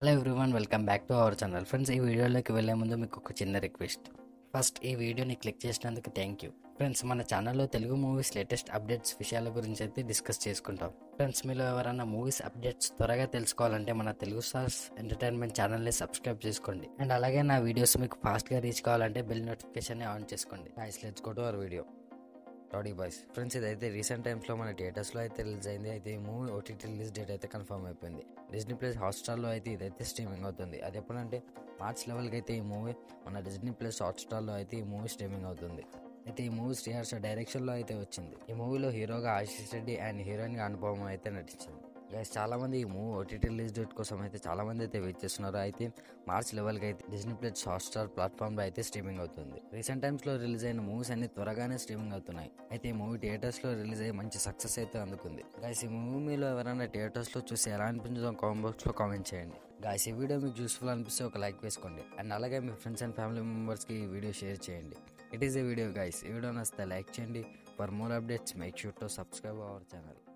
hello everyone welcome back to our channel friends ఈ వీడియోలోకి వెళ్ళే ముందు మీకు ఒక చిన్న రిక్వెస్ట్ ఫస్ట్ ఈ వీడియోని క్లిక్ చేసినందుకు థ్యాంక్ యూ ఫ్రెండ్స్ మన ఛానల్లో తెలుగు మూవీస్ లేటెస్ట్ అప్డేట్స్ విషయాల గురించి అయితే డిస్కస్ చేసుకుంటాం ఫ్రెండ్స్ మీలో ఎవరైనా మూవీస్ అప్డేట్స్ త్వరగా తెలుసుకోవాలంటే మన తెలుగు స్టార్స్ ఎంటర్టైన్మెంట్ ఛానల్ని సబ్స్క్రైబ్ చేసుకోండి అండ్ అలాగే నా వీడియోస్ మీకు ఫాస్ట్గా రీచ్ కావాలంటే బెల్ నోటిఫికేషన్ ఆన్ చేసుకోండి guys let's go to our video rowdy boys friends ఇదైతే రీసెంట్ టైమ్స్లో మన థియేటర్స్లో అయితే రిలీజ్ అయింది అయితే ఈ మూవీ ఓటీటీ రిలీజ్ డేట్ అయితే కన్ఫర్మ్ అయిపోయింది డిజ్నీ ప్లస్ హాట్స్టార్లో అయితే ఇదైతే స్ట్రీమింగ్ అవుతుంది అది ఎప్పుడంటే మార్చ్ లెవెల్కి అయితే ఈ మూవీ మన డిజ్నీ ప్లస్ హాట్స్టార్లో అయితే ఈ మూవీ స్ట్రీమింగ్ అవుతుంది అయితే ఈ మూవీ శ్రీహర్ష డైరెక్షన్లో అయితే వచ్చింది ఈ మూవీలో హీరోగా ఆశీష్ రెడ్డి అండ్ హీరోయిన్గా అనుపమ అయితే నటించింది గైస్ చాలా మంది ఈ మూవీ ఓటీటీ రిలీజ్ డేట్ కోసం అయితే చాలా మంది అయితే వెయిట్ చేస్తున్నారు అయితే మార్చ్ లెవెల్కి అయితే డిజ్నీ ప్లస్ హాట్స్టార్ ప్లాట్ఫామ్లో అయితే స్ట్రీమింగ్ అవుతుంది రీసెంట్ టైమ్స్లో రిలీజ్ అయిన మూవీస్ అన్ని త్వరగానే స్ట్రీమింగ్ అవుతున్నాయి అయితే ఈ మూవీ థియేటర్స్లో రిలీజ్ అయ్యి మంచి సక్సెస్ అయితే అందుకుంది గైస్ ఈ మూవీలో ఎవరైనా థియేటర్స్లో చూసి ఎలా అనిపించిందో కామెంట్ బాక్స్లో కామెంట్ చేయండి గాయస్ ఈ వీడియో మీకు యూస్ఫుల్ అనిపిస్తే ఒక లైక్ వేసుకోండి అండ్ అలాగే మీ ఫ్రెండ్స్ అండ్ ఫ్యామిలీ మెంబర్స్కి ఈ వీడియో షేర్ చేయండి it is a video guys ఈ వీడియో నచ్చితే లైక్ చేయండి for more updates make sure to subscribe our channel